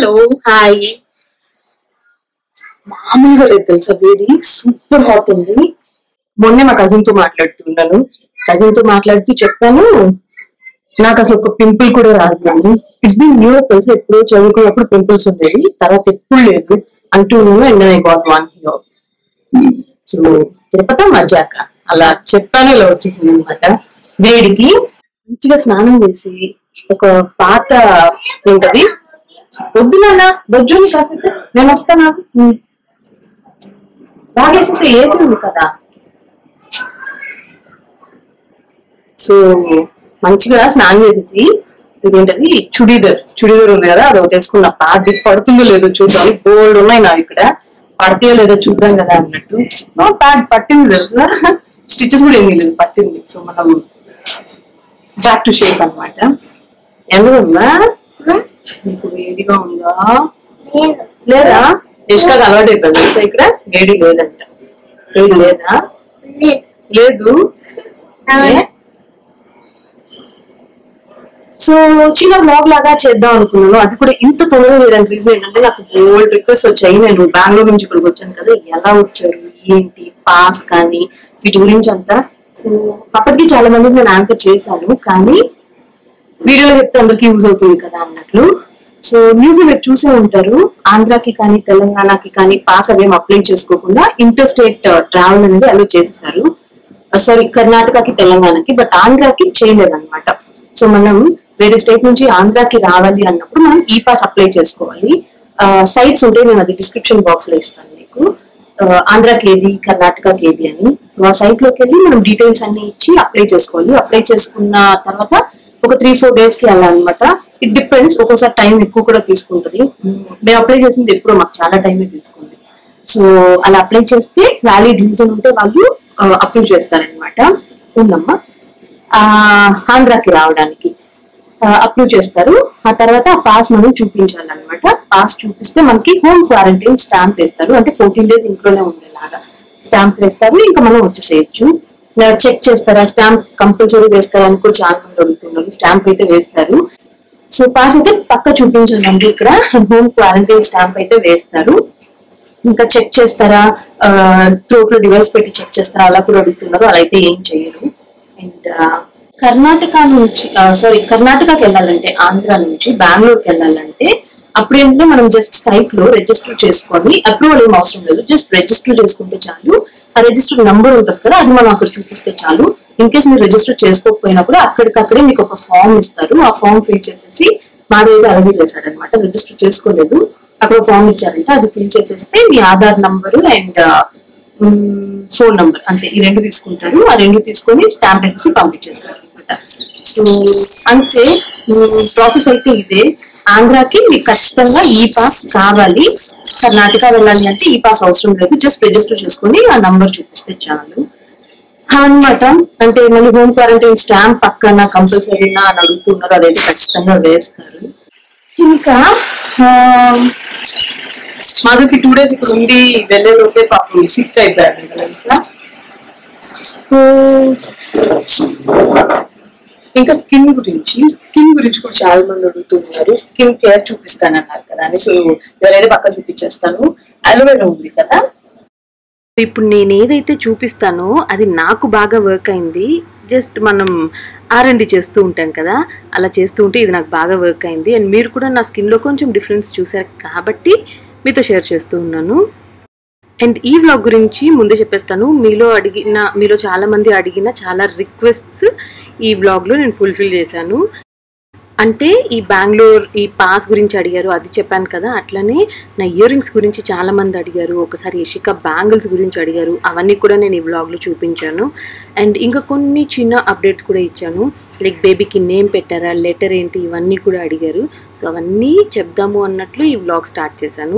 Hello hi మామూలుగా లేదు తెలుసా వేడి సూపర్ హాట్ ఉంది మొన్నే మా కజిన్ తో మాట్లాడుతున్నాను కజిన్ తో మాట్లాడుతూ చెప్పాను నాకు అసలు ఒక పింపుల్ కూడా రాదు అని ఇట్స్ బీన్ న్యూస్ తెలుసా ఎప్పుడో చదువుకున్నప్పుడు పింపుల్స్ ఉండేది తర్వాత ఎప్పుడు లేదు అంటూ నేను and I got one here so Tirupati మజ్జాక అలా చెప్పాను ఇలా వచ్చేసింది అనమాట వేడికి మంచిగా స్నానం చేసి ఒక పాత ఏంటది వద్దు నాన్న బొజ్జుని కాసేపు నేను వస్తాను ఉమ్. బాగేసేసి ఏసీ ఉంది కదా సో మంచిగా స్నానం చేసేసి ఇదేంటది చుడీదర్ చుడీదర్ ఉంది కదా అది ఒకటి వేసుకున్న అది పడుతుందో లేదో చూద్దాం బోల్డ్ ఉన్నాయి నా ఇక్కడ పడతాయో లేదో చూద్దాం కదా అన్నట్టు ప్యాడ్ పట్టింది తెలుసా స్టిచెస్ కూడా ఏమీ లేదు పట్టింది సో మనం బ్యాక్ టు షేప్ అనమాట ఎందుకు ఉందా నీకు వేడిగా ఉందా లేదా ఇష్కాకి అలవాటు అయిపోయింది తెలుసా ఇక్కడ వేడి లేదంట వేడి లేదా లేదు ఏ? సో చిన్న బ్లాగ్ లాగా చేద్దాం అనుకున్నాను అది కూడా ఇంత తొందరగా చేయడానికి రీజన్ ఏంటంటే నాకు బోల్డ్ రిక్వెస్ట్ వచ్చాయి నేను బెంగళూరు నుంచి ఇక్కడికి వచ్చాను కదా ఎలా వచ్చారు ఏంటి పాస్ కానీ వీటి గురించి అంతా సో అప్పటికి చాలా మందికి నేను ఆన్సర్ చేశాను కానీ వీడియోలో చెప్తే అందరికీ యూజ్ అవుతుంది కదా అన్నట్లు సో న్యూస్ మీరు చూసే ఉంటారు ఆంధ్రాకి కానీ తెలంగాణకి కానీ పాస్ అవేం అప్లై చేసుకోకుండా ఇంటర్ స్టేట్ ట్రావెల్ అనేది అలో చేసేసారు సారీ కర్ణాటకకి తెలంగాణకి బట్ ఆంధ్రాకి చేయలేదన్నమాట సో మనం వేరే స్టేట్ నుంచి ఆంధ్రాకి రావాలి అన్నప్పుడు మనం ఈ పాస్ అప్లై చేసుకోవాలి సైట్స్ ఉంటే నేను అది డిస్క్రిప్షన్ బాక్స్ లో ఇస్తాను మీకు ఆ, ఆంధ్రాకి ఏది కర్ణాటకకి ఏది అని సో ఆ సైట్ లోకి వెళ్ళి మనం డీటెయిల్స్ అన్ని ఇచ్చి అప్లై చేసుకోవాలి అప్లై చేసుకున్న తర్వాత ఒక త్రీ ఫోర్ డేస్ కి వెళ్ళాలన్నమాట ఇట్ డిపెండ్స్ ఒక్కోసారి టైం ఎక్కువ కూడా తీసుకుంటుంది ఉమ్, మేము అప్లై చేసింది ఎప్పుడు మాకు చాలా టైమే తీసుకుంది సో అలా అప్లై చేస్తే వ్యాలిడ్ రీజన్ ఉంటే వాళ్ళు అప్రూవ్ చేస్తారనమాట ఉందమ్మా ఆ, ఆంధ్రాకి రావడానికి అప్రూవ్ చేస్తారు ఆ తర్వాత ఆ పాస్ మనం చూపించాలన్నమాట పాస్ చూపిస్తే మనకి హోమ్ క్వారంటైన్ స్టాంప్ వేస్తారు అంటే ఫోర్టీన్ డేస్ ఇంట్లోనే ఉండేలాగా స్టాంప్ వేస్తారు ఇంకా మనం వచ్చేసేయచ్చు చెక్ చేస్తారా స్టాంప్ కంపల్సరీ వేస్తారా అని కూడా చాలా మంది అడుగుతున్నారు స్టాంప్ అయితే వేస్తారు సో పాస్ అయితే పక్క చూపించాలండి ఇక్కడ హోమ్ క్వారంటైన్ స్టాంప్ అయితే వేస్తారు ఇంకా చెక్ చేస్తారా థ్రోట్ లో డివైస్ పెట్టి చెక్ చేస్తారా అలా కూడా అడుగుతున్నారు అలా అయితే ఏం చేయరు అండ్ కర్ణాటక నుంచి సారీ కర్ణాటకకి వెళ్ళాలంటే ఆంధ్ర నుంచి బెంగళూరుకి వెళ్ళాలంటే అప్పుడు ఏంటంటే మనం జస్ట్ సైట్ లో రిజిస్టర్ చేసుకొని అప్రూవల్ ఏం అవసరం లేదు జస్ట్ రిజిస్టర్ చేసుకుంటే చాలు ఆ రిజిస్టర్ నంబర్ ఉంటుంది కదా అది మనం అక్కడ చూపిస్తే చాలు ఇన్ కేస్ మీరు రిజిస్టర్ చేసుకోకపోయినా కూడా అక్కడికక్కడే మీకు ఒక ఫామ్ ఇస్తారు ఆ ఫామ్ ఫిల్ చేసేసి మాదైతే అలాగే చేశాడనమాట రిజిస్టర్ చేసుకోలేదు అక్కడ ఫామ్ ఇచ్చారంట అది ఫిల్ చేసేస్తే మీ Aadhaar number and phone number అంతే ఈ రెండు తీసుకుంటారు ఆ రెండు తీసుకొని స్టాంప్ వేసేసి పంపించేస్తారు అనమాట సో అంతే ప్రాసెస్ అయితే ఇదే ఆంధ్రాకి మీకు ఖచ్చితంగా ఈ పాస్ కావాలి కర్ణాటక వెళ్ళాలి అంటే ఈ పాస్ అవసరం లేదు జస్ట్ రిజిస్టర్ చేసుకొని ఆ నంబర్ చూపిస్తే చాలు అన్నమాట అంటే మళ్ళీ హోమ్ క్వారంటైన్ స్టాంప్ పక్కన కంపల్సరీనా అని అడుగుతున్నారు అదైతే ఖచ్చితంగా వేస్తారు ఇంకా ఆ, మాధవ్కి టూ డేస్ ఇక్కడ ఉండి వెళ్ళే లోపే పాపం సిక్ అయిపోయారు తెలుసా సో ఇంకా స్కిన్ గురించి స్కిన్ గురించి కూడా చాలా మంది అడుగుతున్నారు స్కిన్ కేర్ చూపిస్తానన్నారు కదా అని సో ఎవరైతే పక్కన చూపించేస్తాను అలోవేరా ఉంది కదా ఇప్పుడు నేను ఏదైతే చూపిస్తానో అది నాకు బాగా వర్క్ అయింది జస్ట్ మనం ఆర్ఎండి చేస్తూ ఉంటాం కదా అలా చేస్తూ ఉంటే ఇది నాకు బాగా వర్క్ అయింది అండ్ మీరు కూడా నా స్కిన్లో కొంచెం డిఫరెన్స్ చూసారు కాబట్టి మీతో షేర్ చేస్తూ ఉన్నాను అండ్ ఈ వ్లాగ్ గురించి ముందే చెప్పేస్తాను మీలో అడిగిన మీలో చాలా మంది అడిగిన చాలా రిక్వెస్ట్స్ ఈ వ్లాగ్లో నేను ఫుల్ఫిల్ చేశాను అంటే ఈ బెంగళూరు ఈ పాస్ గురించి అడిగారు అది చెప్పాను కదా అట్లనే నా ఇయర్ రింగ్స్ గురించి చాలా మంది అడిగారు ఒకసారి యషిక బ్యాంగిల్స్ గురించి అడిగారు అవన్నీ కూడా నేను ఈ వ్లాగ్లో చూపించాను అండ్ ఇంకా కొన్ని చిన్న అప్డేట్స్ కూడా ఇచ్చాను లైక్ బేబీకి నేమ్ పెట్టారా లెటర్ ఏంటి ఇవన్నీ కూడా అడిగారు సో అవన్నీ చెప్దాము అన్నట్లు ఈ వ్లాగ్ స్టార్ట్ చేశాను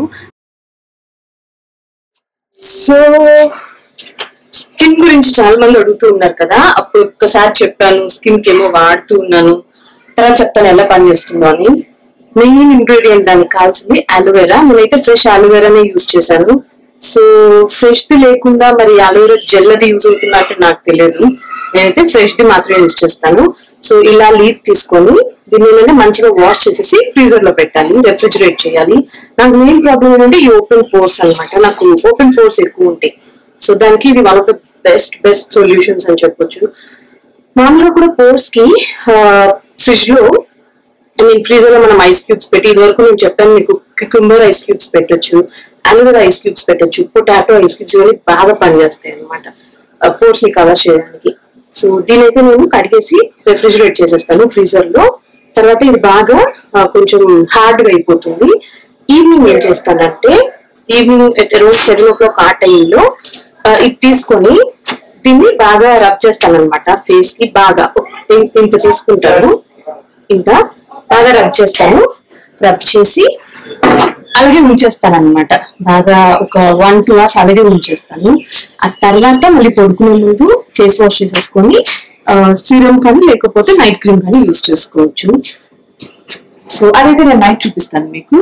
సో స్కిన్ గురించి చాలా మంది అడుగుతూ ఉన్నారు కదా అప్పుడు ఒక్కసారి చెప్పాను స్కిన్ కి ఏమో వాడుతూ ఉన్నాను తర్వాత చెప్తాను ఎలా పని చేస్తుందో అని మెయిన్ ఇంగ్రీడియంట్ దానికి కావాల్సింది అలోవెరా నేనైతే ఫ్రెష్ అలోవెరానే యూజ్ చేశాను సో ఫ్రెష్ ది లేకుండా మరి అలోవెరా జెల్ అది యూజ్ అవుతున్నట్టు నాకు తెలియదు నేనైతే ఫ్రెష్ ది మాత్రమే యూజ్ చేస్తాను సో ఇలా లీఫ్ తీసుకొని దీన్ని ఏంటంటే మంచిగా వాష్ చేసేసి ఫ్రీజర్ లో పెట్టాలి రెఫ్రిజిరేట్ చేయాలి నాకు మెయిన్ ప్రాబ్లం ఏంటంటే ఈ ఓపెన్ పోర్స్ అన్నమాట నాకు ఓపెన్ పోర్స్ ఎక్కువ ఉంటాయి సో దానికి ఇది one of the best best solutions అని చెప్పొచ్చు మామూలుగా కూడా పోర్స్ కి ఫ్రిడ్జ్ లో ఐ మీన్ ఫ్రీజర్ లో మనం ఐస్ క్యూబ్స్ పెట్టి ఇది వరకు నేను చెప్పాను మీకు క్యూకుంబర్ ఐస్ క్యూబ్స్ పెట్టొచ్చు అలోవెరా ఐస్ క్యూబ్స్ పెట్టొచ్చు పొటాటో ఐస్ క్యూబ్స్ ఇవన్నీ బాగా పనిచేస్తాయి అనమాట పోర్స్ ని కవర్ చేయడానికి సో దీనైతే నేను కడిగేసి రెఫ్రిజిరేట్ చేసేస్తాను ఫ్రీజర్ లో తర్వాత ఇది బాగా ఆ, కొంచెం హార్డ్ గా అయిపోతుంది ఈవినింగ్ ఏం చేస్తానంటే evening around seven o'clock ఆ టైంలో ఇది తీసుకొని దీన్ని బాగా రబ్ చేస్తాను అనమాట ఫేస్ కి బాగా ఇం- ఇంత తీసుకుంటాను ఇంత బాగా రబ్ చేస్తాను రబ్ చేసి అలాగే ఉంచేస్తాను అనమాట బాగా ఒక వన్ టూ అవర్స్ అలాగే ఉంచేస్తాను ఆ తర్వాత మళ్ళీ పడుకునే ముందు ఫేస్ వాష్ చేసేసుకొని సీరం కానీ లేకపోతే నైట్ క్రీమ్ కానీ యూజ్ చేసుకోవచ్చు సో అదైతే నేను నైట్ చూపిస్తాను మీకు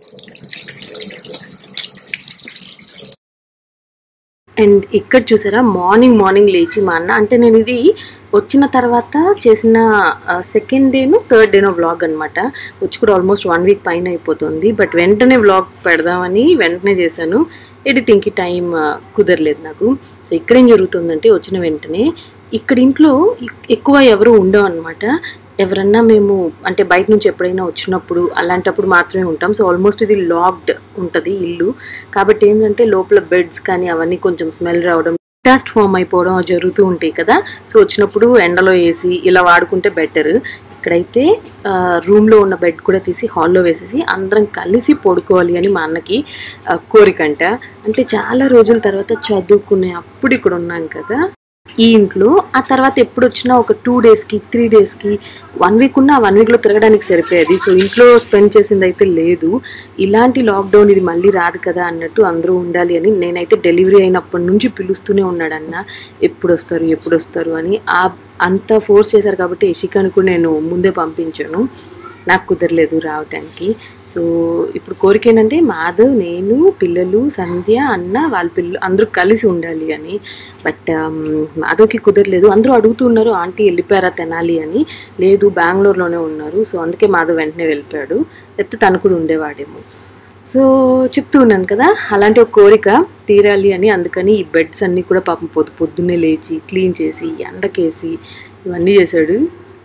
అండ్ ఇక్కడ చూసారా మార్నింగ్ మార్నింగ్ లేచి మా అన్న అంటే నేను ఇది వచ్చిన తర్వాత చేసిన సెకండ్ డేను థర్డ్ డేనో వ్లాగ్ అనమాట వచ్చి కూడా ఆల్మోస్ట్ వన్ వీక్ పైన అయిపోతుంది బట్ వెంటనే వ్లాగ్ పెడదామని వెంటనే చేశాను ఎడిటింగ్కి టైం కుదరలేదు నాకు సో ఇక్కడ ఏం జరుగుతుందంటే వచ్చిన వెంటనే ఇక్కడ ఇంట్లో ఎక్- ఎక్కువ ఎవరు ఉండవు అనమాట ఎవరన్నా మేము అంటే బయట నుంచి ఎప్పుడైనా వచ్చినప్పుడు అలాంటప్పుడు మాత్రమే ఉంటాం సో ఆల్మోస్ట్ ఇది లాక్డ్ ఉంటుంది ఇల్లు కాబట్టి ఏంటంటే లోపల బెడ్స్ కానీ అవన్నీ కొంచెం స్మెల్ రావడం డస్ట్ ఫామ్ అయిపోవడం అవి జరుగుతూ ఉంటాయి కదా సో వచ్చినప్పుడు ఎండలో వేసి ఇలా వాడుకుంటే బెటర్ ఇక్కడైతే రూమ్లో ఉన్న బెడ్ కూడా తీసి హాల్లో వేసేసి అందరం కలిసి పడుకోవాలి అని మా అన్నకి ఆ, కోరికంట అంటే చాలా రోజుల తర్వాత చదువుకునే అప్పుడు ఇక్కడ ఉన్నాం కదా ఈ ఇంట్లో ఆ తర్వాత ఎప్పుడు వచ్చినా ఒక టూ డేస్కి త్రీ డేస్కి వన్ వీక్ ఉన్న వన్ వీక్లో తిరగడానికి సరిపోయేది సో ఇంట్లో స్పెండ్ చేసింది అయితే లేదు ఇలాంటి లాక్డౌన్ ఇది మళ్ళీ రాదు కదా అన్నట్టు అందరూ ఉండాలి అని నేనైతే డెలివరీ అయినప్పటి నుంచి పిలుస్తూనే ఉన్నాడన్న ఎప్పుడు వస్తారు ఎప్పుడు వస్తారు అని ఆ అంత ఫోర్స్ చేశారు కాబట్టి యశికాను కూడా నేను ముందే పంపించాను నాకు కుదరలేదు రావటానికి సో ఇప్పుడు కోరిక ఏంటంటే మాధవ్ నేను పిల్లలు సంధ్య అన్న వాళ్ళ పిల్లలు అందరూ కలిసి ఉండాలి అని బట్ మాధవ్కి కుదరలేదు అందరూ అడుగుతున్నారు ఆంటీ వెళ్ళిపోయారా తెనాలి అని లేదు బెంగళూరులోనే ఉన్నారు సో అందుకే మాధవ్ వెంటనే వెళ్ళిపోయాడు లేకపోతే తను కూడా ఉండేవాడేమో సో చెప్తూ ఉన్నాను కదా అలాంటి ఒక కోరిక తీరాలి అని అందుకని ఈ బెడ్స్ అన్నీ కూడా పాపం పొద్దు పొద్దున్నే లేచి క్లీన్ చేసి ఎండకేసి ఇవన్నీ చేశాడు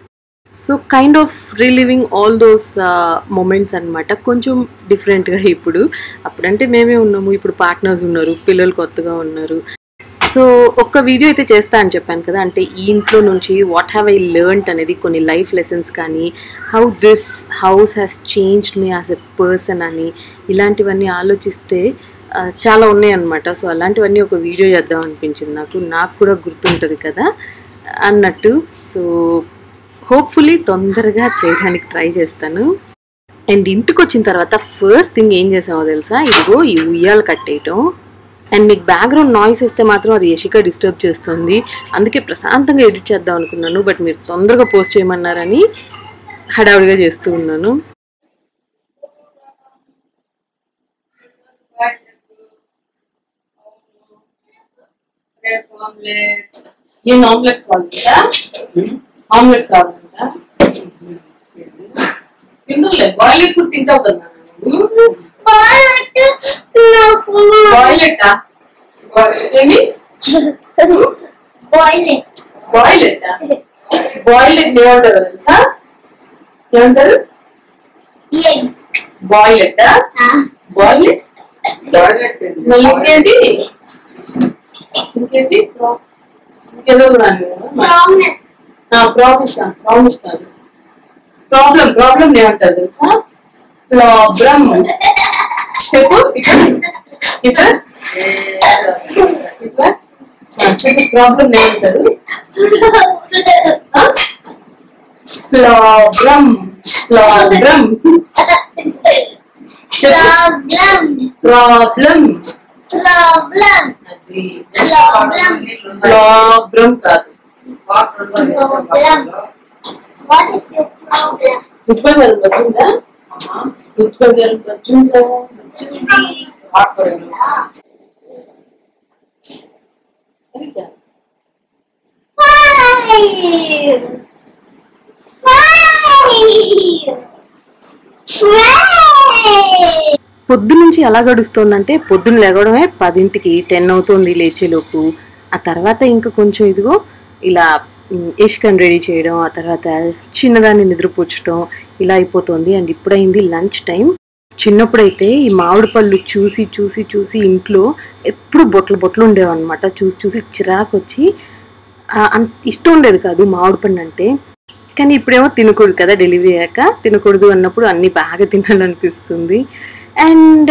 so kind of relieving all those moments అన్నమాట కొంచెం డిఫరెంట్గా ఇప్పుడు అప్పుడంటే మేమే ఉన్నాము ఇప్పుడు పార్ట్నర్స్ ఉన్నారు పిల్లలు కొత్తగా ఉన్నారు సో ఒక్క వీడియో అయితే చేస్తా అని చెప్పాను కదా అంటే ఈ ఇంట్లో నుంచి వాట్ హ్యావ్ ఐ లెర్న్డ్ అనేది కొన్ని లైఫ్ లెసన్స్ కానీ how this house has change me as a person అని ఇలాంటివన్నీ ఆలోచిస్తే ఆ, చాలా ఉన్నాయి అనమాట సో అలాంటివన్నీ ఒక వీడియో చేద్దాం అనిపించింది నాకు నాకు కూడా గుర్తుంటుంది కదా అన్నట్టు సో హోప్ఫుల్లీ తొందరగా చేయడానికి ట్రై చేస్తాను అండ్ ఇంటికి వచ్చిన తర్వాత ఫస్ట్ థింగ్ ఏం చేసామో తెలుసా ఇదిగో ఈ ఉయ్యాలు కట్టేయటం అండ్ మీకు బ్యాక్గ్రౌండ్ నాయిస్ వస్తే మాత్రం అది యశిక డిస్టర్బ్ చేస్తుంది అందుకే ప్రశాంతంగా ఎడిట్ చేద్దాం అనుకున్నాను బట్ మీరు తొందరగా పోస్ట్ చేయమన్నారని హడావుడిగా చేస్తూ ఉన్నాను నేను ఆమ్లెట్ కావాలంటా ఆమ్లెట్ కావాలంటా తింటులే బాయిల్ ఎక్కువ తింటావు కదా బాయిలెట్టా ఏమి బాయిలెట్టా బాయిల్ ఎగ్ ఏమంటారు తెలుసా ఏమంటారు బాయిలెట్టా బాయిల్ మళ్ళీ ఇంకేంటి ఇంకేంటి ఇంకేదో కూడా ప్రామిస్ ప్రామిస్ కాదు ప్రాబ్లం ప్రాబ్లం ఏమంటారు తెలుసా ప్రాబ్లం చెప్పు ఇక్కడ ఇక్కడ ఇట్లా ఆ, చెప్పు ప్రాబ్లం ఏమంటారు ప్రాబ్లం ప్రాబ్లం చెప్పు ప్రాబ్లం అది ప్రాబ్లం కాదు What is your problem? ఉత్పత్తి వచ్చిందా ఉత్పత్తి వచ్చిందా వచ్చింది సరిగ్గా Five. Five. Five. పొద్దు నుంచి ఎలా గడుస్తోందంటే పొద్దున్న లేవడమే పదింటికి టెన్ అవుతుంది లేచేలోపు ఆ తర్వాత ఇంకా కొంచెం ఇదిగో ఇలా ఇష్కన్ రెడీ చేయడం ఆ తర్వాత చిన్నదాన్ని నిద్రపుచ్చడం ఇలా అయిపోతుంది అండ్ ఇప్పుడైంది లంచ్ టైం చిన్నప్పుడైతే ఈ మామిడి పళ్ళు చూసి చూసి చూసి ఇంట్లో ఎప్పుడు బొట్లు బొట్లు ఉండేవన్నమాట చూసి చూసి చిరాకు వచ్చి ఆ, అంత ఇష్టం ఉండేది కాదు మామిడి పండు అంటే కానీ ఇప్పుడేమో తినకూడదు కదా డెలివరీ అయ్యాక తినకూడదు అన్నప్పుడు అన్నీ బాగా తినాలనిపిస్తుంది అండ్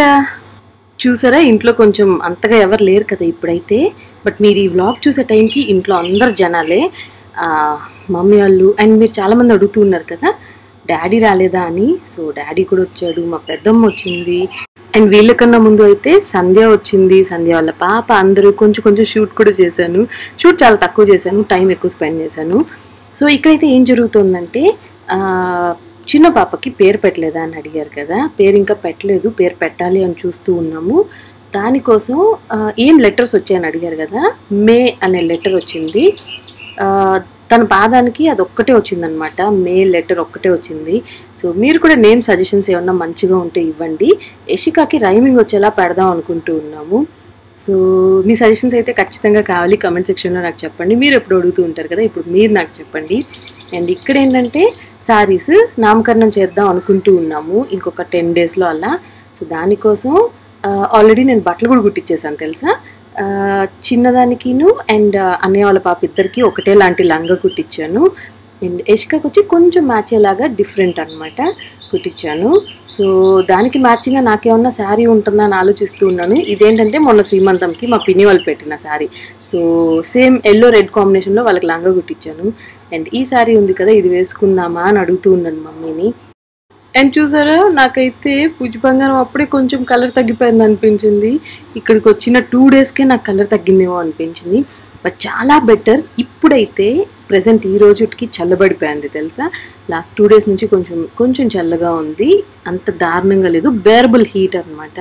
చూసారా ఇంట్లో కొంచెం అంతగా ఎవరు లేరు కదా ఇప్పుడైతే బట్ మీరు ఈ వ్లాగ్ చూసే టైంకి ఇంట్లో అందరు జనాలే ఆ, మమ్మీ వాళ్ళు అండ్ మీరు చాలామంది అడుగుతూ ఉన్నారు కదా డాడీ రాలేదా అని సో డాడీ కూడా వచ్చాడు మా పెద్దమ్మ వచ్చింది అండ్ వీళ్ళకన్నా ముందు అయితే సంధ్య వచ్చింది సంధ్య వాళ్ళ పాప అందరూ కొంచెం కొంచెం షూట్ కూడా చేశాను షూట్ చాలా తక్కువ చేశాను టైం ఎక్కువ స్పెండ్ చేశాను సో ఇక్కడైతే ఏం జరుగుతుందంటే ఆ, చిన్న పాపకి పేరు పెట్టలేదా అని అడిగారు కదా పేరు ఇంకా పెట్టలేదు పేరు పెట్టాలి అని చూస్తూ ఉన్నాము దానికోసం ఆ, ఏం లెటర్స్ వచ్చాయని అడిగారు కదా మే అనే లెటర్ వచ్చింది ఆ, తన పాదానికి అది ఒక్కటే వచ్చిందనమాట మే లెటర్ ఒక్కటే వచ్చింది సో మీరు కూడా నేమ్ సజెషన్స్ ఏమన్నా మంచిగా ఉంటే ఇవ్వండి యషికాకి రైమింగ్ వచ్చేలా పెడదాం అనుకుంటూ ఉన్నాము సో మీ సజెషన్స్ అయితే ఖచ్చితంగా కావాలి కమెంట్ సెక్షన్లో నాకు చెప్పండి మీరు ఎప్పుడు అడుగుతూ ఉంటారు కదా ఇప్పుడు మీరు నాకు చెప్పండి అండ్ ఇక్కడ ఏంటంటే సారీస్ నామకరణం చేద్దాం అనుకుంటూ ఉన్నాము ఇంకొక టెన్ డేస్లో అలా సో దానికోసం ఆల్రెడీ నేను బట్టలు కూడా కుట్టించేసాను తెలుసా ఆ, చిన్నదానికిను అండ్ అన్నయ్య వాళ్ళ పాప ఇద్దరికి ఒకటే లాంటి లంగా కుట్టించాను అండ్ యష్కకి వచ్చి కొంచెం మ్యాచ్ అయ్యేలాగా డిఫరెంట్ అనమాట కుట్టించాను సో దానికి మ్యాచింగ్గా నాకేమన్నా శారీ ఉంటుందా అని ఆలోచిస్తూ ఉన్నాను ఇదేంటంటే మొన్న సీమంతంకి మా పిన్ని వాళ్ళు పెట్టిన sari so same yellow red కాంబినేషన్లో వాళ్ళకి లంగా కుట్టించాను అండ్ ఈ శారీ ఉంది కదా ఇది వేసుకుందామా అని అడుగుతూ ఉన్నాను మమ్మీని అండ్ చూసారా నాకైతే పూజ బంగారం అప్పుడే కొంచెం కలర్ తగ్గిపోయింది అనిపించింది ఇక్కడికి వచ్చిన టూ డేస్కే నాకు కలర్ తగ్గిందేమో అనిపించింది బట్ చాలా బెటర్ ఇప్పుడైతే ప్రజెంట్ ఈ రోజుకి చల్లబడిపోయింది తెలుసా లాస్ట్ టూ డేస్ నుంచి కొంచెం కొంచెం చల్లగా ఉంది అంత దారుణంగా లేదు బేరబుల్ హీట్ అన్నమాట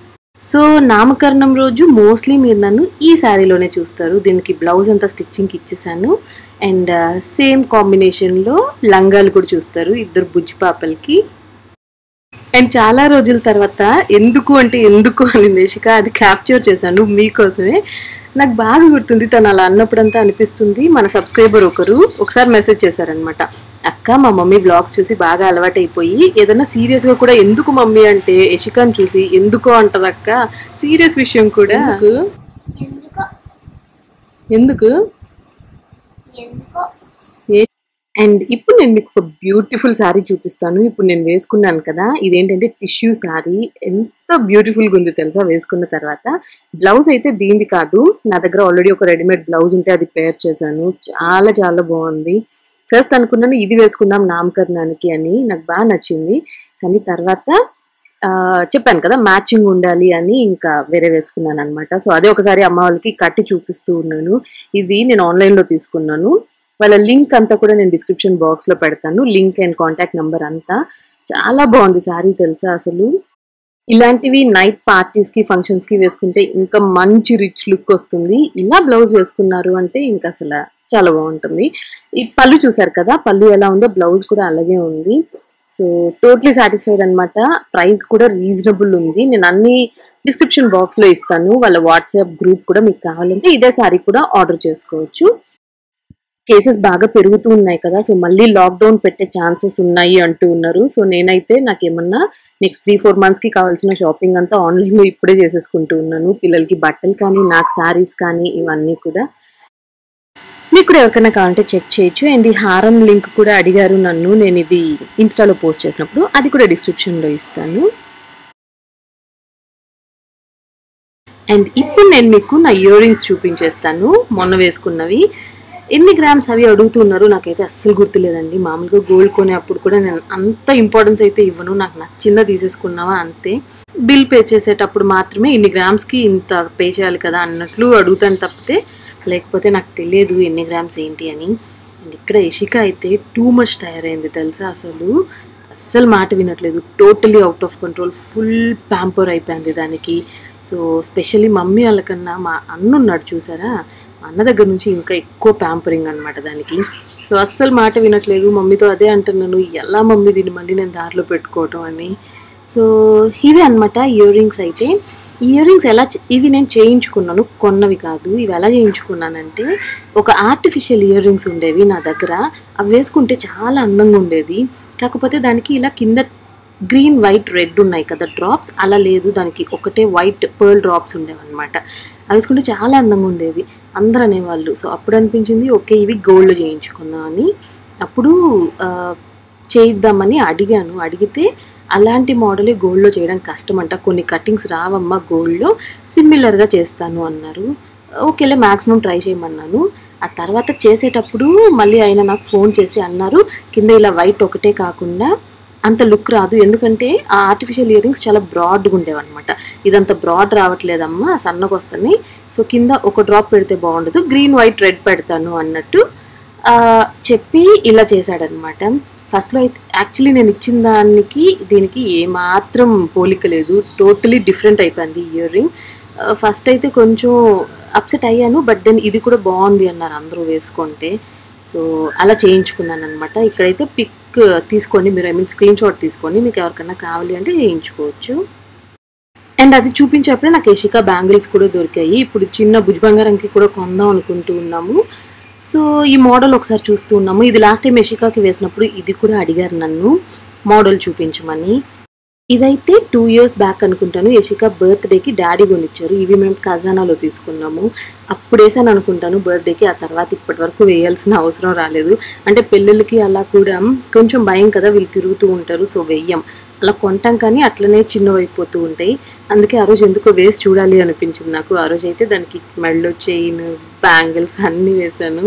సో నామకరణం రోజు మోస్ట్లీ మీరు నన్ను ఈ శారీలోనే చూస్తారు దీనికి బ్లౌజ్ అంతా స్టిచ్చింగ్కి ఇచ్చేసాను అండ్ సేమ్ కాంబినేషన్లో లంగాలు కూడా చూస్తారు ఇద్దరు బుజ్జి పాపలకి అండ్ చాలా రోజుల తర్వాత ఎందుకు అంటే ఎందుకు అని నిషిక అది క్యాప్చర్ చేశాను మీకోసమే నాకు బాగా గుర్తుంది తను అలా అన్నప్పుడంతా అనిపిస్తుంది మన సబ్స్క్రైబర్ ఒకరు ఒకసారి మెసేజ్ చేశారనమాట అక్క మా మమ్మీ బ్లాగ్స్ చూసి బాగా అలవాటైపోయి ఏదైనా సీరియస్గా కూడా ఎందుకు మమ్మీ అంటే యశికాని చూసి ఎందుకో అంటది అక్క సీరియస్ విషయం కూడా ఎందుకో ఎందుకు ఎందుకో అండ్ ఇప్పుడు నేను మీకు ఒక బ్యూటిఫుల్ శారీ చూపిస్తాను ఇప్పుడు నేను వేసుకున్నాను కదా ఇదేంటంటే టిష్యూ శారీ ఎంత బ్యూటిఫుల్గా ఉంది తెలుసా వేసుకున్న తర్వాత బ్లౌజ్ అయితే దీనిది కాదు నా దగ్గర ఆల్రెడీ ఒక రెడీమేడ్ బ్లౌజ్ ఉంటే అది పేర్ చేశాను చాలా చాలా బాగుంది ఫస్ట్ అనుకున్నాను ఇది వేసుకుందాం నామకరణానికి అని నాకు బాగా నచ్చింది కానీ తర్వాత ఆ, చెప్పాను కదా మ్యాచింగ్ ఉండాలి అని ఇంకా వేరే వేసుకున్నాను అనమాట సో అదే ఒకసారి అమ్మ వాళ్ళకి కట్టి చూపిస్తూ ఉన్నాను ఇది నేను ఆన్లైన్లో తీసుకున్నాను వాళ్ళ లింక్ అంతా కూడా నేను డిస్క్రిప్షన్ బాక్స్ లో పెడతాను లింక్ అండ్ కాంటాక్ట్ నంబర్ అంతా చాలా బాగుంది సారీ తెలుసా అసలు ఇలాంటివి నైట్ పార్టీస్ కి ఫంక్షన్స్ కి వేసుకుంటే ఇంకా మంచి రిచ్ లుక్ వస్తుంది ఇలా బ్లౌజ్ వేసుకున్నారు అంటే ఇంకా అసలు చాలా బాగుంటుంది ఈ పళ్ళు చూసారు కదా పళ్ళు ఎలా ఉందో బ్లౌజ్ కూడా అలాగే ఉంది సో టోటలీ సాటిస్ఫైడ్ అన్నమాట ప్రైస్ కూడా రీజనబుల్ ఉంది నేను అన్ని డిస్క్రిప్షన్ బాక్స్ లో ఇస్తాను వాళ్ళ వాట్సాప్ గ్రూప్ కూడా మీకు కావాలంటే ఇదే సారీ కూడా ఆర్డర్ చేసుకోవచ్చు కేసెస్ బాగా పెరుగుతూ ఉన్నాయి కదా సో మళ్ళీ లాక్డౌన్ పెట్టే ఛాన్సెస్ ఉన్నాయి అంటూ ఉన్నారు సో నేనైతే నాకేమన్నా నెక్స్ట్ త్రీ ఫోర్ మంత్స్ కి కావాల్సిన షాపింగ్ అంతా ఆన్లైన్ లో ఇప్పుడే చేసేసుకుంటూ ఉన్నాను పిల్లలకి బట్టలు కానీ నాకు శారీస్ కానీ ఇవన్నీ కూడా మీకు కూడా ఎవరికైనా కావాలంటే చెక్ చేయొచ్చు అండ్ ఈ హారం లింక్ కూడా అడిగారు నన్ను నేను ఇది ఇన్స్టాలో పోస్ట్ చేసినప్పుడు అది కూడా description లో ఇస్తాను అండ్ ఇప్పుడు నేను మీకు నా ఇయర్ రింగ్స్ చూపించేస్తాను మొన్న వేసుకున్నవి ఎన్ని గ్రామ్స్ అవి అడుగుతున్నారు నాకైతే అస్సలు గుర్తులేదండి మామూలుగా గోల్డ్ కొనేటప్పుడు కూడా నేను అంత ఇంపార్టెన్స్ అయితే ఇవ్వను నాకు నచ్చిందా తీసేసుకున్నావా అంతే బిల్ పే చేసేటప్పుడు మాత్రమే ఇన్ని గ్రామ్స్కి ఇంత పే చేయాలి కదా అన్నట్లు అడుగుతాను తప్పితే లేకపోతే నాకు తెలియదు ఎన్ని గ్రామ్స్ ఏంటి అని అండ్ ఇక్కడ ఇషిక అయితే టూ మచ్ తయారైంది తెలుసా అసలు అస్సలు మాట వినట్లేదు totally out of control full pamper అయిపోయింది దానికి సో స్పెషల్లీ మమ్మీ వాళ్ళకన్నా మా అన్న ఉన్నాడు చూసారా అన్న దగ్గర నుంచి ఇంకా ఎక్కువ ప్యాంపరింగ్ అనమాట దానికి సో అస్సలు మాట వినట్లేదు మమ్మీతో అదే అంటున్నాను ఎలా మమ్మీ దీన్ని మళ్ళీ నేను దారిలో పెట్టుకోవటం అని సో ఇవి అనమాట ఇయర్ రింగ్స్ అయితే ఇయర్ రింగ్స్ ఎలా చే- ఇవి నేను చేయించుకున్నాను కొన్నవి కాదు ఇవి ఎలా చేయించుకున్నానంటే ఒక ఆర్టిఫిషియల్ ఇయర్ రింగ్స్ ఉండేవి నా దగ్గర అవి వేసుకుంటే చాలా అందంగా ఉండేది కాకపోతే దానికి ఇలా కింద గ్రీన్ వైట్ రెడ్ ఉన్నాయి కదా డ్రాప్స్ అలా లేదు దానికి ఒకటే వైట్ పర్ల్ డ్రాప్స్ ఉండేవన్నమాట అవి వేసుకుంటే చాలా అందంగా ఉండేది అందరూ అనేవాళ్ళు సో అప్పుడు అనిపించింది ఓకే ఇవి గోల్డ్ చేయించుకుందాం అని అప్పుడు ఆ, చేయిద్దామని అడిగాను అడిగితే అలాంటి మోడలే గోల్డ్లో చేయడం కష్టం అంట కొన్ని కటింగ్స్ రావమ్మా గోల్డ్లో సిమిలర్గా చేస్తాను అన్నారు ఓకేలే మ్యాక్సిమం ట్రై చేయమన్నాను ఆ తర్వాత చేసేటప్పుడు మళ్ళీ ఆయన నాకు ఫోన్ చేసి అన్నారు కింద ఇలా వైట్ ఒకటే కాకుండా అంత లుక్ రాదు ఎందుకంటే ఆ ఆర్టిఫిషియల్ ఇయర్ రింగ్స్ చాలా బ్రాడ్గా ఉండేవన్నమాట ఇదంత బ్రాడ్ రావట్లేదమ్మా సన్నగా వస్తున్నాయి సో కింద ఒక డ్రాప్ పెడితే బాగుండదు గ్రీన్ వైట్ రెడ్ పెడతాను అన్నట్టు ఆ, చెప్పి ఇలా చేశాడనమాట ఫస్ట్లో అయితే యాక్చువల్లీ నేను ఇచ్చిన దానికి దీనికి ఏమాత్రం పోలిక లేదు టోటలీ డిఫరెంట్ అయిపోయింది ఇయర్ రింగ్ ఫస్ట్ అయితే కొంచెం అప్సెట్ అయ్యాను బట్ దెన్ ఇది కూడా బాగుంది అన్నారు అందరూ వేసుకుంటే సో అలా చేయించుకున్నాను అనమాట ఇక్కడైతే పిక్ తీసుకోండి మీరు ఐ మీన్ స్క్రీన్ షాట్ తీసుకోండి మీకు ఎవరికైనా కావాలి అంటే చేయించుకోవచ్చు అండ్ అది చూపించేప్పుడే నాకు యశికా బ్యాంగిల్స్ కూడా దొరికాయి ఇప్పుడు చిన్న భుజ్ బంగారంకి కూడా కొందాం అనుకుంటూ ఉన్నాము సో ఈ మోడల్ ఒకసారి చూస్తూ ఉన్నాము ఇది లాస్ట్ టైం యశికాకి వేసినప్పుడు ఇది కూడా అడిగారు నన్ను మోడల్ చూపించమని ఇదైతే టూ ఇయర్స్ బ్యాక్ అనుకుంటాను యశిక బర్త్డేకి డాడీ కొనిచ్చారు ఇవి మేము ఖజానాలో తీసుకున్నాము అప్పుడు వేసాను అనుకుంటాను బర్త్డేకి ఆ తర్వాత ఇప్పటి వరకు వేయాల్సిన అవసరం రాలేదు అంటే పెళ్ళిళ్ళకి అలా కూడా కొంచెం భయం కదా వీళ్ళు తిరుగుతూ ఉంటారు సో వెయ్యం అలా కొంటాం కానీ అట్లనే చిన్నవైపోతూ ఉంటాయి అందుకే ఆ రోజు ఎందుకో వేసి చూడాలి అనిపించింది నాకు ఆ రోజు అయితే దానికి మెడలో చైన్ బ్యాంగిల్స్ అన్నీ వేశాను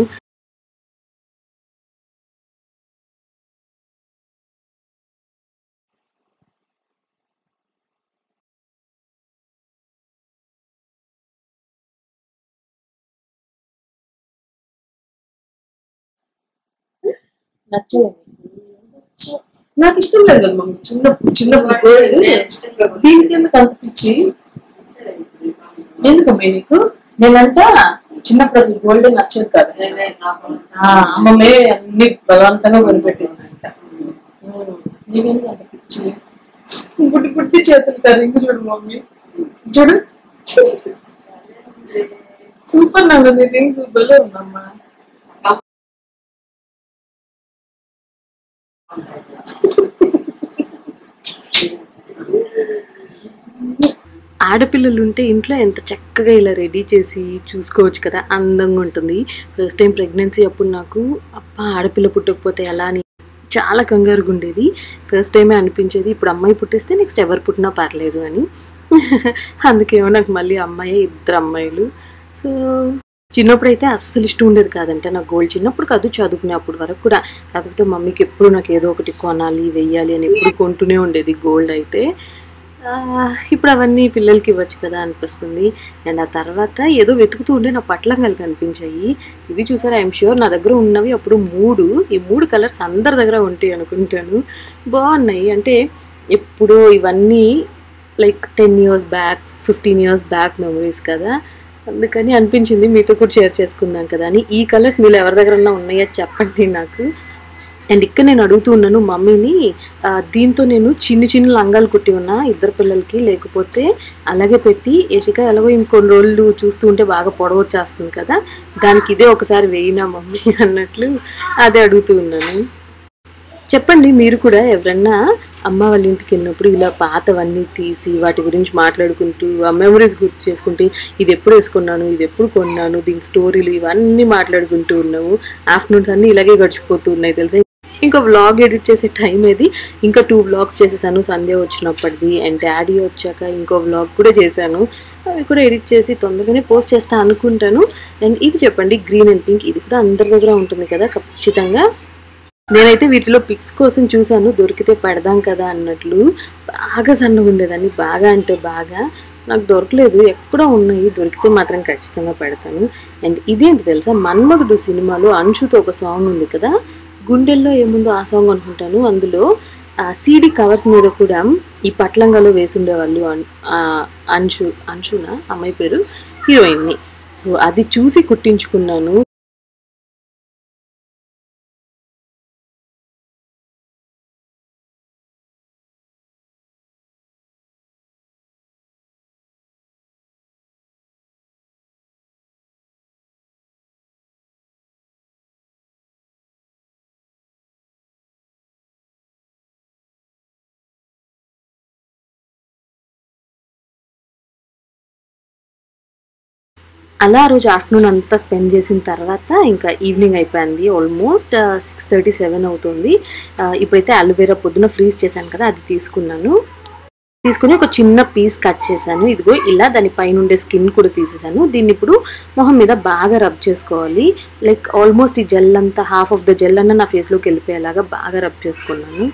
నచ్చాయి నాకు ఇష్టం లేదు కదా మమ్మీ చిన్న చిన్న గోల్డ్ దీనికి ఎందుకు అంత పిచ్చి ఎందుకమ్మా నీకు నేనంతా చిన్నప్పుడు అసలు గోల్డ్ నచ్చదు కదా ఆ, అమ్మమ్మే అన్ని బలవంతంగా కొనిపెట్టిందంట ఉమ్, నీకెందుకు అంత పిచ్చి పుట్టి పుట్టి చేతులు కరింగు చూడు మమ్మీ చూడు సూపర్ నాకు నీ రింగ్ భలే ఉందమ్మా ఆడపిల్లలు ఉంటే ఇంట్లో ఎంత చక్కగా ఇలా రెడీ చేసి చూసుకోవచ్చు కదా అందంగా ఉంటుంది ఫస్ట్ టైం ప్రెగ్నెన్సీ అప్పుడు నాకు అబ్బా ఆడపిల్ల పుట్టకపోతే ఎలా అని చాలా కంగారుగా ఉండేది ఫస్ట్ టైమే అనిపించేది ఇప్పుడు అమ్మాయి పుట్టిస్తే నెక్స్ట్ ఎవరు పుట్టినా పర్లేదు అని అందుకేమో నాకు మళ్ళీ అమ్మాయి ఇద్దరు అమ్మాయిలు సో చిన్నప్పుడు అయితే అస్సలు ఇష్టం ఉండేది కాదంటే నాకు గోల్డ్ చిన్నప్పుడు కాదు చదువుకునేప్పుడు వరకు కూడా కాకపోతే మమ్మీకి ఎప్పుడు నాకు ఏదో ఒకటి కొనాలి వెయ్యాలి అని ఎప్పుడు కొంటూనే ఉండేది గోల్డ్ అయితే ఆ, ఇప్పుడు అవన్నీ పిల్లలకి ఇవ్వచ్చు కదా అనిపిస్తుంది అండ్ ఆ తర్వాత ఏదో వెతుకుతూ ఉండే నా పట్లంగాలు కనిపించాయి ఇది చూసారా ఐఎమ్ షూర్ నా దగ్గర ఉన్నవి అప్పుడు మూడు ఈ మూడు కలర్స్ అందరి దగ్గర ఉంటాయి అనుకుంటాను బాగున్నాయి అంటే ఎప్పుడో ఇవన్నీ like ten years back fifteen years back memories కదా అందుకని అనిపించింది మీతో కూడా షేర్ చేసుకుందాం కదా అని ఈ కలర్స్ మీరు ఎవరి దగ్గర ఉన్నాయో చెప్పండి నాకు అండ్ ఇక్కడ నేను అడుగుతూ ఉన్నాను మమ్మీని ఆ, దీంతో నేను చిన్న చిన్న లంగాలు కుట్టి ఉన్నా ఇద్దరు పిల్లలకి లేకపోతే అలాగే పెట్టి యశిక ఎలాగో ఇంకొన్ని రోజులు చూస్తూ ఉంటే బాగా పొడవచ్చేస్తుంది కదా దానికి ఇదే ఒకసారి వేయినా మమ్మీ అన్నట్లు అదే అడుగుతూ ఉన్నాను చెప్పండి మీరు కూడా ఎవరన్నా అమ్మ వాళ్ళ ఇంటికి వెళ్ళినప్పుడు ఇలా పాతవన్నీ తీసి వాటి గురించి మాట్లాడుకుంటూ ఆ మెమరీస్ గుర్తు చేసుకుంటూ ఇది ఎప్పుడు వేసుకున్నాను ఇది ఎప్పుడు కొన్నాను దీని స్టోరీలు ఇవన్నీ మాట్లాడుకుంటూ ఉన్నాము ఆఫ్టర్నూన్స్ అన్నీ ఇలాగే గడిచిపోతూ ఉన్నాయి తెలుసా ఇంకో వ్లాగ్ ఎడిట్ చేసే టైం ఏది ఇంకా టూ వ్లాగ్స్ చేసేసాను సండే వచ్చినప్పటిది అండ్ డాడీ వచ్చాక ఇంకో వ్లాగ్ కూడా చేశాను అవి కూడా ఎడిట్ చేసి తొందరగానే పోస్ట్ చేస్తా అనుకుంటాను అండ్ ఇది చెప్పండి గ్రీన్ అండ్ పింక్ ఇది కూడా అందరి దగ్గర ఉంటుంది కదా ఖచ్చితంగా నేనైతే వీటిలో పిక్స్ కోసం చూశాను దొరికితే పెడదాం కదా అన్నట్లు బాగా సన్నగా ఉండేదాన్ని బాగా అంటే బాగా నాకు దొరకలేదు ఎక్కడో ఉన్నాయి దొరికితే మాత్రం ఖచ్చితంగా పెడతాను అండ్ ఇదేంటి తెలుసా మన్మధుడు సినిమాలో అంశుతో ఒక సాంగ్ ఉంది కదా గుండెల్లో ఏముందో ఆ సాంగ్ అనుకుంటాను అందులో ఆ సీడీ కవర్స్ మీద కూడా ఈ పట్లంగాలో వేసుండేవాళ్ళు అన్- ఆ అంశు అంశునా అమ్మాయి పేరు హీరోయిన్ని సో అది చూసి కుట్టించుకున్నాను అలా ఆ రోజు ఆఫ్టర్నూన్ అంతా స్పెండ్ చేసిన తర్వాత ఇంకా ఈవినింగ్ అయిపోయింది ఆల్మోస్ట్ సిక్స్ థర్టీ సెవెన్ అవుతుంది ఆ, ఇప్పుడైతే అలోవేరా పొద్దున ఫ్రీజ్ చేశాను కదా అది తీసుకున్నాను తీసుకుని ఒక చిన్న పీస్ కట్ చేశాను ఇదిగో ఇలా దాని పైన ఉండే స్కిన్ కూడా తీసేసాను దీన్ని ఇప్పుడు మొహం మీద బాగా రబ్ చేసుకోవాలి లైక్ ఆల్మోస్ట్ ఈ జెల్ అంతా హాఫ్ ఆఫ్ ద జెల్ అన్న నా ఫేస్లోకి వెళ్ళిపోయేలాగా బాగా రబ్ చేసుకున్నాను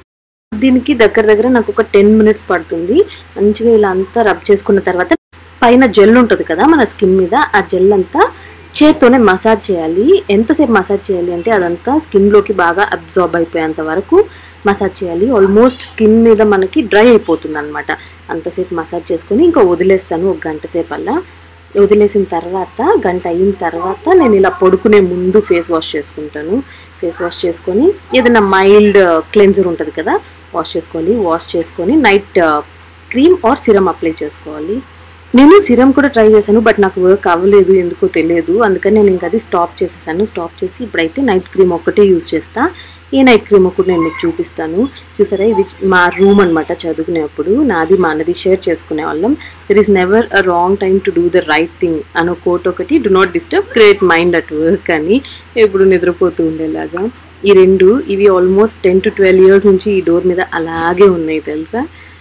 దీనికి దగ్గర దగ్గర నాకు ఒక టెన్ మినిట్స్ పడుతుంది మంచిగా ఇలా అంతా రబ్ చేసుకున్న తర్వాత పైన జెల్ ఉంటుంది కదా మన స్కిన్ మీద ఆ జెల్ అంతా చేత్తోనే మసాజ్ చేయాలి ఎంతసేపు మసాజ్ చేయాలి అంటే అదంతా స్కిన్లోకి బాగా అబ్జార్బ్ అయిపోయేంత వరకు మసాజ్ చేయాలి ఆల్మోస్ట్ స్కిన్ మీద మనకి డ్రై అయిపోతుంది అనమాట అంతసేపు మసాజ్ చేసుకొని ఇంకా వదిలేస్తాను ఒక గంట సేపు అలా వదిలేసిన తర్వాత గంట అయిన తర్వాత నేను ఇలా పడుకునే ముందు ఫేస్ వాష్ చేసుకుంటాను ఫేస్ వాష్ చేసుకొని ఏదైనా మైల్డ్ క్లెన్జర్ ఉంటుంది కదా వాష్ చేసుకోవాలి వాష్ చేసుకొని night cream or serum apply చేసుకోవాలి నేను సిరమ్ కూడా ట్రై చేశాను బట్ నాకు వర్క్ అవ్వలేదు ఎందుకో తెలియదు అందుకని నేను ఇంకా అది స్టాప్ చేసేసాను స్టాప్ చేసి ఇప్పుడైతే నైట్ క్రీమ్ ఒక్కటే యూజ్ చేస్తా ఈ నైట్ క్రీమ్ ఒకటి నేను మీకు చూపిస్తాను చూసారా ఇది మా రూమ్ అనమాట చదువుకునేప్పుడు నాది మా అన్నది షేర్ చేసుకునే వాళ్ళం there is never a wrong time to do the right thing అనో కోట్ ఒకటి do not disturb create mind at work అని ఎప్పుడు నిద్రపోతూ ఉండేలాగా ఈ రెండు ఇవి almost ten to twelve years నుంచి ఈ డోర్ మీద అలాగే ఉన్నాయి తెలుసా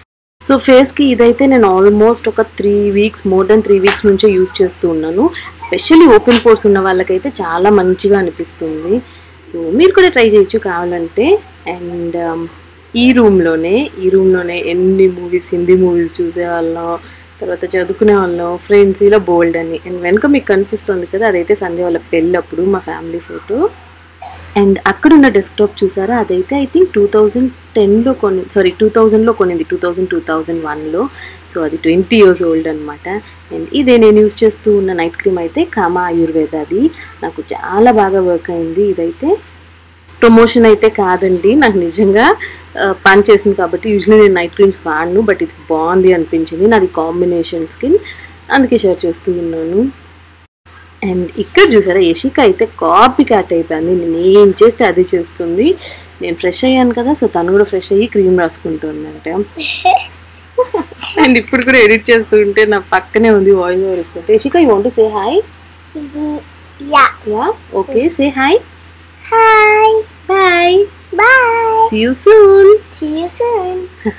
సో ఫేస్కి ఇదైతే నేను ఆల్మోస్ట్ ఒక three weeks more then three weeks నుంచే యూజ్ చేస్తూ ఉన్నాను స్పెషల్లీ ఓపెన్ పోర్స్ ఉన్న వాళ్ళకైతే చాలా మంచిగా అనిపిస్తుంది సో మీరు కూడా ట్రై చేయొచ్చు కావాలంటే అండ్ ఈ రూమ్లోనే ఈ రూమ్లోనే ఎన్ని మూవీస్ హిందీ మూవీస్ చూసేవాళ్ళం తర్వాత చదువుకునే వాళ్ళం ఫ్రెండ్స్ ఇలా బోల్డ్ అని అండ్ వెనక మీకు కనిపిస్తుంది కదా అదైతే సంధ్య వాళ్ళ పెళ్ళప్పుడు మా ఫ్యామిలీ ఫోటో అండ్ అక్కడ ఉన్న డెస్క్టాప్ చూసారా అదైతే ఐ థింక్ టూ థౌజండ్ టెన్లో కొని సారీ టూ థౌజండ్లో కొనింది టూ థౌజండ్ టూ థౌజండ్ వన్లో సో అది ట్వంటీ ఇయర్స్ ఓల్డ్ అనమాట అండ్ ఇదే నేను యూస్ చేస్తూ ఉన్న నైట్ క్రీమ్ అయితే కామా ఆయుర్వేదాది నాకు చాలా బాగా వర్క్ అయింది ఇదైతే ప్రమోషన్ అయితే కాదండి నాకు నిజంగా ఆ, పని చేసింది కాబట్టి యూజువల్లీ నేను నైట్ క్రీమ్స్ వాడను బట్ ఇది బాగుంది అనిపించింది నాది కాంబినేషన్ స్కిన్ అందుకే షేర్ చేస్తూ ఉన్నాను అండ్ ఇక్కడ చూసారా యషిక అయితే కాపీ క్యాట్ అయిపోయింది నేను ఏం చేస్తే అది చేస్తుంది నేను ఫ్రెష్ అయ్యాను కదా సో తను కూడా ఫ్రెష్ అయ్యి క్రీమ్ రాసుకుంటుందంట అండ్ ఇప్పుడు కూడా ఎడిట్ చేస్తూ ఉంటే నా పక్కనే ఉంది వాయిస్ ఓవర్ ఇస్తుంటే Yashika you want say hi Yeah. Yeah okay say hi Hi. Bye Bye. See you soon See you soon.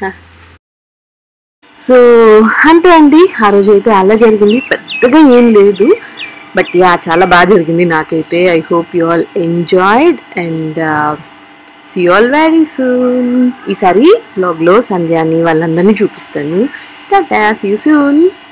So అంతే అండి ఆ రోజు అయితే అలా జరిగింది పెద్దగా ఏం లేదు బట్ యా చాలా బాగా జరిగింది నాకైతే I hope you all enjoyed and see all very soon ఈసారి బ్లాగ్లో సంధ్యాని వాళ్ళందరినీ చూపిస్తాను టాటా సీ యూ సూన్